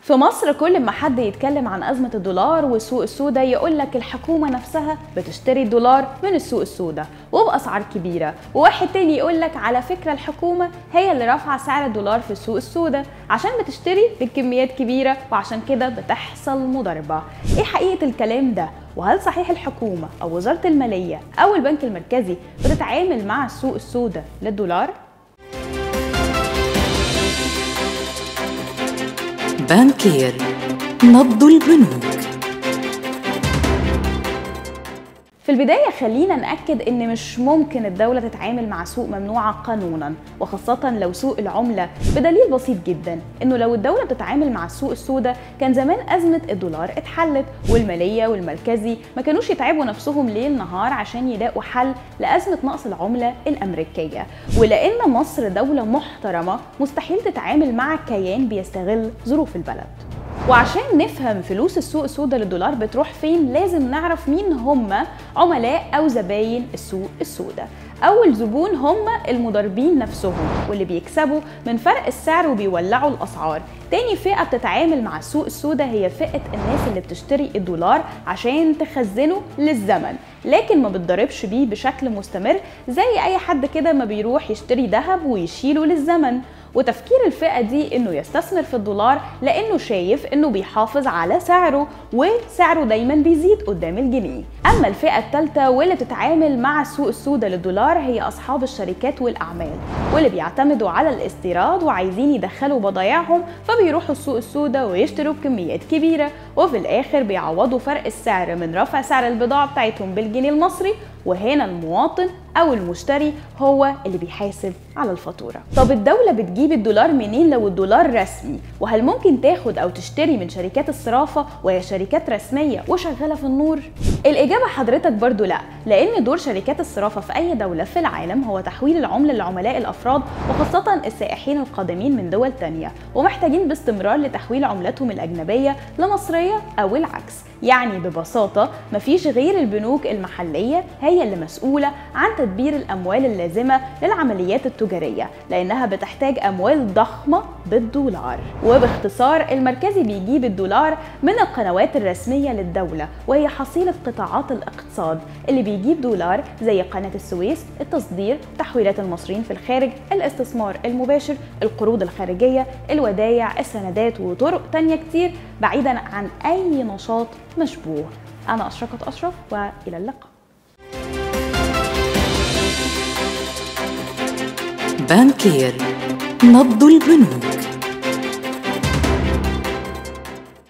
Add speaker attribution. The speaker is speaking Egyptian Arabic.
Speaker 1: في مصر كل ما حد يتكلم عن أزمة الدولار والسوق السوداء يقول لك الحكومة نفسها بتشتري الدولار من السوق السوداء وبأسعار كبيرة وواحد تاني يقول لك على فكرة الحكومة هي اللي رافعة سعر الدولار في السوق السوداء عشان بتشتري بكميات كبيرة وعشان كده بتحصل مضاربة ايه حقيقة الكلام ده وهل صحيح الحكومة أو وزارة المالية أو البنك المركزي بتتعامل مع السوق السوداء للدولار؟
Speaker 2: بانكير نبض البنوك
Speaker 1: في البداية خلينا نأكد إن مش ممكن الدولة تتعامل مع سوق ممنوعة قانونا وخاصة لو سوق العملة بدليل بسيط جدا إنه لو الدولة بتتعامل مع السوق السوداء كان زمان أزمة الدولار اتحلت والمالية والمركزي ما كانوش يتعبوا نفسهم ليل نهار عشان يلاقوا حل لأزمة نقص العملة الأمريكية ولأن مصر دولة محترمة مستحيل تتعامل مع كيان بيستغل ظروف البلد وعشان نفهم فلوس السوق السوداء للدولار بتروح فين لازم نعرف مين هم عملاء او زباين السوق السوداء اول زبون هم المضاربين نفسهم واللي بيكسبوا من فرق السعر وبيولعوا الاسعار تاني فئه بتتعامل مع السوق السوداء هي فئه الناس اللي بتشتري الدولار عشان تخزنه للزمن لكن ما بتضربش بيه بشكل مستمر زي اي حد كده ما بيروح يشتري ذهب ويشيله للزمن وتفكير الفئة دي انه يستثمر في الدولار لانه شايف انه بيحافظ على سعره وسعره دايما بيزيد قدام الجنيه اما الفئة الثالثة واللي بتتعامل مع السوق السوداء للدولار هي اصحاب الشركات والاعمال واللي بيعتمدوا على الاستيراد وعايزين يدخلوا بضايعهم فبيروحوا السوق السوداء ويشتروا بكميات كبيرة وفي الاخر بيعوضوا فرق السعر من رفع سعر البضاعة بتاعتهم بالجنيه المصري وهنا المواطن او المشتري هو اللي بيحاسب على الفاتوره طب الدوله بتجيب الدولار منين لو الدولار رسمي وهل ممكن تاخد او تشتري من شركات الصرافه وهي شركات رسميه وشغاله في النور الاجابه حضرتك برضو لا لان دور شركات الصرافه في اي دوله في العالم هو تحويل العمله لعملاء الافراد وخاصه السائحين القادمين من دول تانية ومحتاجين باستمرار لتحويل عملتهم الاجنبيه لمصريه او العكس يعني ببساطه مفيش غير البنوك المحليه هي اللي مسؤوله عن تدبير الاموال اللازمه للعمليات التجاريه لانها بتحتاج اموال ضخمه بالدولار وباختصار المركزي بيجيب الدولار من القنوات الرسميه للدوله وهي حصيله قطاعات الاقتصاد اللي بيجيب دولار زي قناه السويس التصدير تحويلات المصريين في الخارج الاستثمار المباشر القروض الخارجيه الودايع السندات وطرق تانية كتير بعيدا عن اي نشاط مشبوه انا اشرقت اشرف والى اللقاء
Speaker 2: بانكير نبض البنوك